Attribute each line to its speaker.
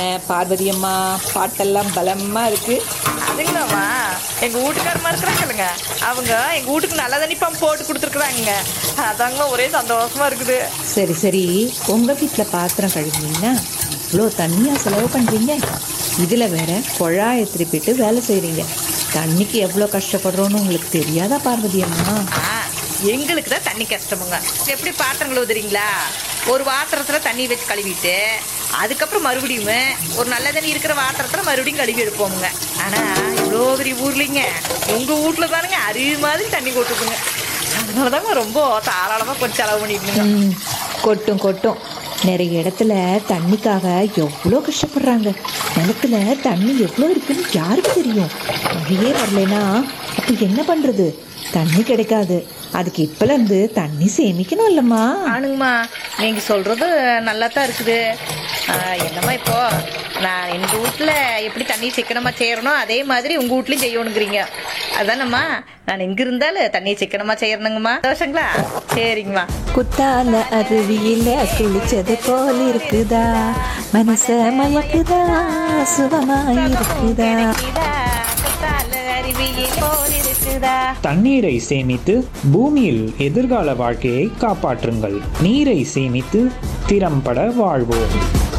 Speaker 1: பார்வதி அம்மா பாட்டெல்லாம் பலமா இருக்கு
Speaker 2: அதுங்களாம்மா எங்கள் வீட்டுக்காரமா இருக்கிறாங்கல்லுங்க அவங்க எங்கள் வீட்டுக்கு நல்ல தண்ணி பம்ப் போட்டு கொடுத்துருக்குறாங்க அதாங்க ஒரே சந்தோஷமா இருக்குது
Speaker 1: சரி சரி உங்க வீட்டில் பாத்திரம் கழுவினீங்கன்னா இவ்வளோ தண்ணியா செலவு பண்றீங்க இதுல வேற குழாயை திருப்பிட்டு வேலை செய்றீங்க தண்ணிக்கு எவ்வளோ கஷ்டப்படுறோன்னு உங்களுக்கு தெரியாதா பார்வதி அம்மா
Speaker 2: ஆ எங்களுக்கு தான் தண்ணி கஷ்டமுங்க எப்படி பாத்திரம் கழுவுதுறீங்களா ஒரு பாத்திரத்தில் தண்ணி வச்சு கழுவிட்டு அதுக்கப்புறம் மறுபடியும் ஒரு நல்ல தண்ணி இருக்கிற பாத்திரத்தில் மறுபடியும் கழுவி எடுப்போமுங்க ஆனால் இவ்வளோ பெரிய ஊர்லிங்க உங்கள் வீட்டில் தானுங்க அருவி மாதிரி தண்ணி கொட்டுதுங்க அதனால தாங்க ரொம்ப தாராளமாக கொஞ்சம் செலவு பண்ணிட்டுங்க
Speaker 1: ம், கொட்டும் கொட்டும் நிறைய இடத்துல தண்ணிக்காக எவ்வளோ கஷ்டப்படுறாங்க நிலத்துல தண்ணி எவ்வளோ இருக்குன்னு யாருக்கு தெரியும் மழையே வரலைன்னா அப்போ என்ன பண்ணுறது தண்ணி கிடைக்காது அதுக்கு இப்போலேருந்து தண்ணி சேமிக்கணும் இல்லைம்மா
Speaker 2: ஆனுங்கம்மா நீங்கள் சொல்கிறது நல்லா தான் இருக்குது ஆ, என்னம்மா இப்போ நான் எங்கள் வீட்டில் எப்படி தண்ணி சிக்கனமாக செய்யறனோ அதே மாதிரி உங்கள் வீட்லையும் செய்யணுங்கிறீங்க அதானம்மா நான் எங்கே இருந்தாலும் தண்ணியை சிக்கனமாக செய்யணுங்கம்மா தோஷங்களா சரிங்கம்மா
Speaker 1: குத்தால அருவியில குளிச்சது போல் இருக்குதா மனச மயக்குதா சுகமாய் இருக்குதா
Speaker 3: தண்ணீரை சேமித்து பூமியில் எதிர்கால வாழ்க்கையை காப்பாற்றுங்கள் நீரை சேமித்து திறம்பட வாழ்வோம்